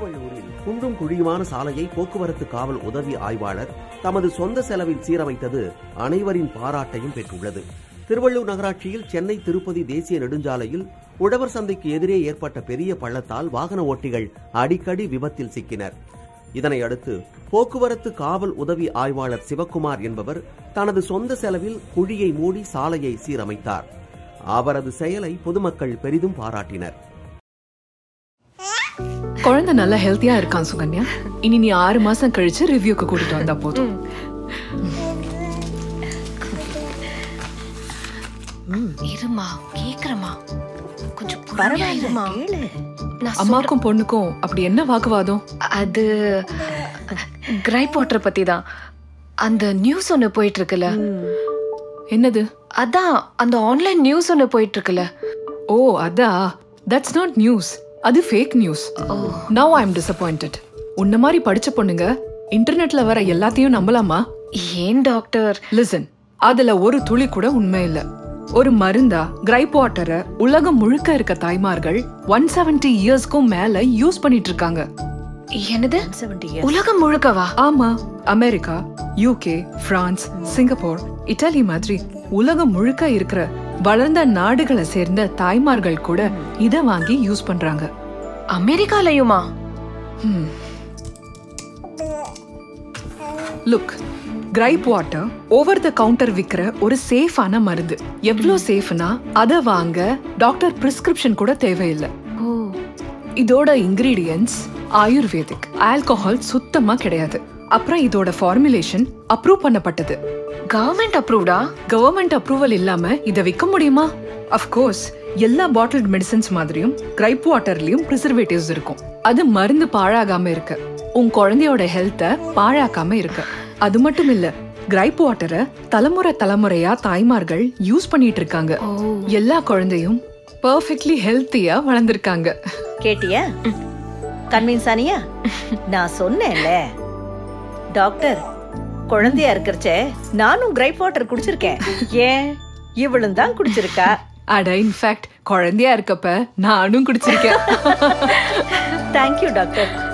திருவள்ளூரில் குண்டும் குழியுமான சாலையை போக்குவரத்து காவல் உதவி ஆய்வாளர் தமது சொந்த செலவில் சீரமைத்தது அனைவரின் பாராட்டையும் பெற்றுள்ளது திருவள்ளூர் நகராட்சியில் சென்னை திருப்பதி தேசிய நெடுஞ்சாலையில் உழவர் சந்தைக்கு எதிரே ஏற்பட்ட பெரிய பள்ளத்தால் வாகன ஓட்டிகள் அடிக்கடி விபத்தில் சிக்கினர் இதனை அடுத்து போக்குவரத்து காவல் உதவி ஆய்வாளர் சிவக்குமார் என்பவர் தனது சொந்த செலவில் குழியை மூடி சாலையை சீரமைத்தார் அவரது செயலை பொதுமக்கள் பெரிதும் பாராட்டினர் குழந்தை நல்லா ஹெல்த்தியா இருக்கான் சுகன்யா இனி நீ ஆறு மாசம் கழிச்சு ரிவ்யூக்கு கூட்டிட்டு வந்தா போதும் இருமா கேக்குறமா கொஞ்சம் பொறுமையா பரவாயில்ல இருமா கேளு நான் அம்மாக்கும் பொண்ணுக்கும் அப்படி என்ன வாக்குவாதம் அது கிரைப் வாட்டர் பத்தி தான் அந்த நியூஸ் ஒன்று போயிட்டு இருக்குல்ல என்னது அதான் அந்த ஆன்லைன் நியூஸ் ஒன்று போயிட்டு இருக்குல்ல ஓ அதா தட்ஸ் நாட் நியூஸ் அது fake news now I am disappointed உன்ன மாதிரி படிச்ச பொண்ணுங்க இன்டர்நெட்ல வர எல்லாத்தையும் நம்பலாமா ஏன் டாக்டர் லிசன் அதுல ஒரு துளி கூட உண்மை இல்ல ஒரு மருந்தா கிரைப் வாட்டரை உலகம் முழுக்க இருக்க தாய்மார்கள் ஒன் செவன்டி இயர்ஸ்க்கும் மேல யூஸ் பண்ணிட்டு இருக்காங்க என்னது 70 years. உலகம் முழுக்கவா ஆமா America UK France Singapore Italy மாதிரி உலகம் முழுக்க இருக்கிற வளர்ந்த நாடுகளை சேர்ந்த தாய்மார்கள் கூட இத வாங்கி யூஸ் பண்றாங்க அமெரிக்காலயுமா look gripe water over the counter விக்கிற ஒரு சேஃபான மருந்து எவ்வளவு சேஃப்னா அத வாங்க டாக்டர் பிரிஸ்கிரிப்ஷன் கூட தேவையில்லை ஓ இதோட இன்கிரீடியன்ட்ஸ் ஆயுர்வேதிக் ஆல்கஹால் சுத்தமா கிடையாது அப்புறம் இதோட ஃபார்முலேஷன் அப்ரூவ் பண்ணப்பட்டது கவர்மெண்ட் அப்ரூவ்டா கவர்மெண்ட் அப்ரூவல் இல்லாம இத விற்க முடியுமா கோர்ஸ் எல்லா பாட்டில்ட் மெடிசன்ஸ் மாதிரியும் கிரைப் வாட்டர்லயும் ப்ரிசர்வேட்டிவ்ஸ் இருக்கும் அது மருந்து பாழாகாம இருக்கு உன் குழந்தையோட ஹெல்த்த பாழாக்காம இருக்கு அது மட்டும் இல்ல கிரைப் வாட்டரை தலைமுறை தலைமுறையா தாய்மார்கள் யூஸ் பண்ணிட்டு இருக்காங்க எல்லா குழந்தையும் பர்ஃபெக்ட்லி ஹெல்த்தியா வளர்ந்திருக்காங்க கேட்டியா கன்வின்ஸ் ஆனியா நான் சொன்னேன்ல டாக்டர் குழந்தையா இருக்கிறச்சே நானும் கிரைப் வாட்டர் குடிச்சிருக்கேன் ஏன் இவளும் தான் குடிச்சிருக்கா அட இன்ஃபேக்ட் குழந்தையா இருக்கப்ப நானும் குடிச்சிருக்கேன் தேங்க்யூ டாக்டர்